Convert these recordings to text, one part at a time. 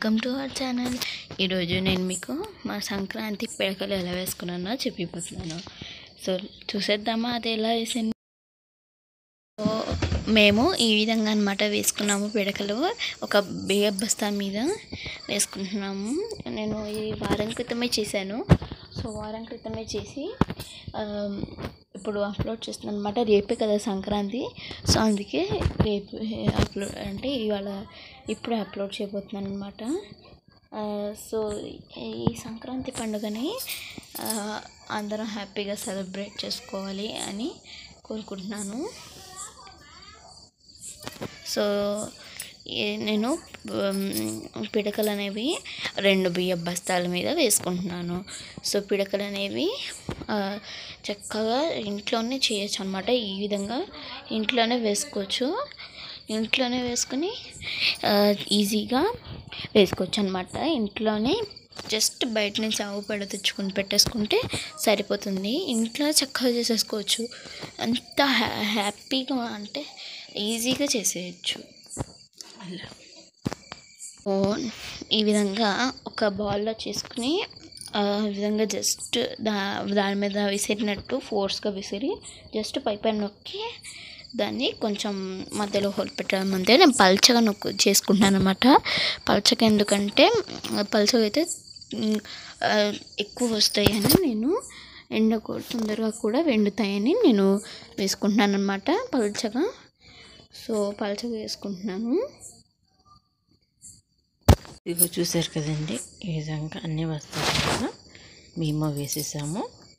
welcome to our channel ఈరోజు నేను మీకు మా సంక్రాంతి పిడకలు ఎలా వేసుకున్నానో చెప్పిపోతున్నాను సో చూసేద్దామా అది ఎలా వేసాను సో మేము ఈ విధంగా అనమాట వేసుకున్నాము పిడకలు ఒక బియ్య బస్తా మీద వేసుకుంటున్నాము నేను ఈ వారం క్రితమే చేశాను సో వారం క్రితమే చేసి ఆ, ఇప్పుడు అప్లోడ్ చేస్తున్నాను అనమాట రేపే కదా సంక్రాంతి సో అందుకే రేపు అప్లోడ్ అంటే ఇవాళ ఇప్పుడే అప్లోడ్ చేయబోతున్నాను అనమాట సో ఈ సంక్రాంతి పండుగని ఆ, అందరం హ్యాపీగా సెలబ్రేట్ చేసుకోవాలి అని కోరుకుంటున్నాను సో ఈ- నేను ఉమ్, పిడకలు అనేవి రెండు బియ్య బస్తాల మీద వేసుకుంటున్నాను సో పిడకలు అనేవి ఆ, చక్కగా ఇంట్లోనే చేయొచ్చు అనమాట ఈ విధంగా ఇంట్లోనే వేసుకోవచ్చు ఇంట్లోనే వేసుకుని ఆ, ఈజీగా వేసుకోవచ్చు అనమాట ఇంట్లోనే జస్ట్ బయట నుంచి ఆవు పేడ తెచ్చుకొని పెట్టేసుకుంటే సరిపోతుంది ఇంట్లో చక్కగా చేసేసుకోవచ్చు అంత హ్యా హ్యాపీగా అంటే ఈజీగా చేసేయచ్చు అలా ఓ ఈ విధంగా ఒక బాల్లో చేసుకుని ఆ విధంగా జస్ట్ దా దాని మీద విసిరినట్టు ఫోర్స్గా విసిరి జస్ట్ పై పైన నొక్కి దాన్ని కొంచెం మధ్యలో హోల్ పెట్టడం అంతే నేను పల్చగా నొక్కు చేసుకుంటాను అనమాట పల్చగా ఎందుకంటే పల్చగా అయితే ఉమ్, ఆ, ఎక్కువ వస్తాయని నేను ఎండ కూ- తొందరగా కూడా వెండుతాయని నేను వేసుకుంటున్నాను అనమాట పల్చగా సో పల్చగా వేసుకుంటున్నాను ఇదిగో చూసారు కదండి ఈ విధంగా అన్ని వస్తాయి కదా మేము వేసేసాము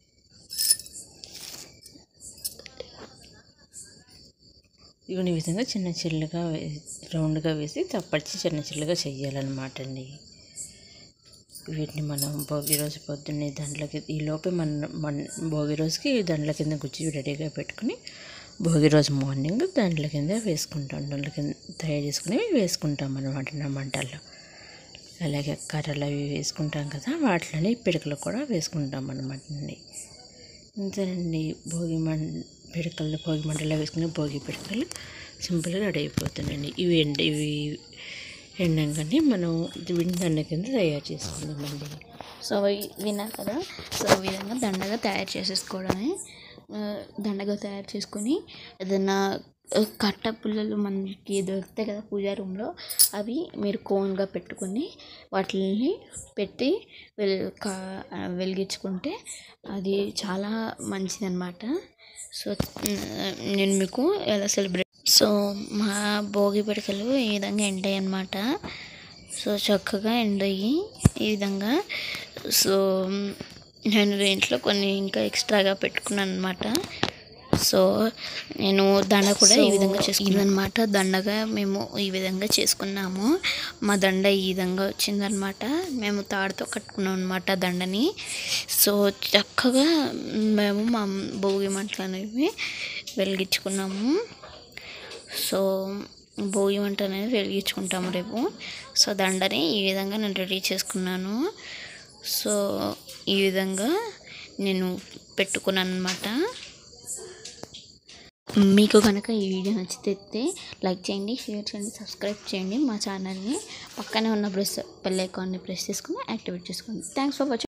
ఇవన్నీ ఈ విధంగా చిన్న చిల్లుగా వే- రౌండ్గా వేసి తప్పడిచి చిన్న చిల్లుగా చెయ్యాలన్నమాట అండి వీటిని మనం భోగి రోజు పొద్దున్నే దండలకి ఈ లోపే మన మన భోగి రోజుకి దండల కింద గుచ్చి రెడీగా పెట్టుకుని భోగి రోజు మార్నింగ్ దండల కింద వేసుకుంటాం దండల కింద తయారు చేసుకుని వేసుకుంటాం అన్నమాట నా మంటల్లో అలాగే కర్రలు అవి వేసుకుంటాం కదా వాటిలోనే పిడకలు కూడా వేసుకుంటాం అన్నమాట అండి అంతేనండి భోగి మం పిడకలు భోగి మంటలో వేసుకుని భోగి పిడకలు సింపుల్గా రెడీ అయిపోతున్నాయండి ఇవి ఎండ ఇవి ఎండంగానే మనం దండ కింద తయారు చేసుకుందామండి సో ఇ- విన్నారు కదా సో ఈ విధంగా దండగా తయారు చేసేసుకోవడమే ఆ, దండగా తయారు చేసుకొని ఏదైనా ఆ, కట్ట పుల్లలు మనకి దొరుకుతాయి కదా పూజా రూమ్లో అవి మీరు కోన్గా పెట్టుకొని వాటిని పెట్టి వెల్ కా ఆ, వెలిగించుకుంటే అది చాలా మంచిదన్నమాట సో ఆ, నేను మీకు ఎలా సెలబ్రేట్ సో మా భోగి పిడకలు ఈ విధంగా ఎండాయి అన్నమాట సో చక్కగా ఎండయి ఈ విధంగా సో నేను దీంట్లో కొన్ని ఇంకా ఎక్స్ట్రాగా పెట్టుకున్నాను అనమాట సో నేను దండ కూడా ఈ విధంగా చేసుకున్నాను అనమాట దండగా మేము ఈ విధంగా చేసుకున్నాము మా దండ ఈ విధంగా వచ్చిందనమాట మేము తాడుతో కట్టుకున్నాం అనమాట దండని సో చక్కగా మేము మా భోగి మంటలు అనేవి వెలిగించుకున్నాము సో భోగి మంట అనేది వెలిగించుకుంటాము రేపు సో దండని ఈ విధంగా నేను రెడీ చేసుకున్నాను సో ఈ విధంగా నేను పెట్టుకున్నాను అనమాట మీకు కనుక ఈ వీడియో నచ్చితే లైక్ చేయండి షేర్ చేయండి సబ్స్క్రైబ్ చేయండి మా ఛానల్ని పక్కనే ఉన్న ప్రెస్ బెల్ ఐకాన్ని ప్రెస్ చేసుకుని యాక్టివేట్ చేసుకోండి థ్యాంక్స్ ఫర్ వాచింగ్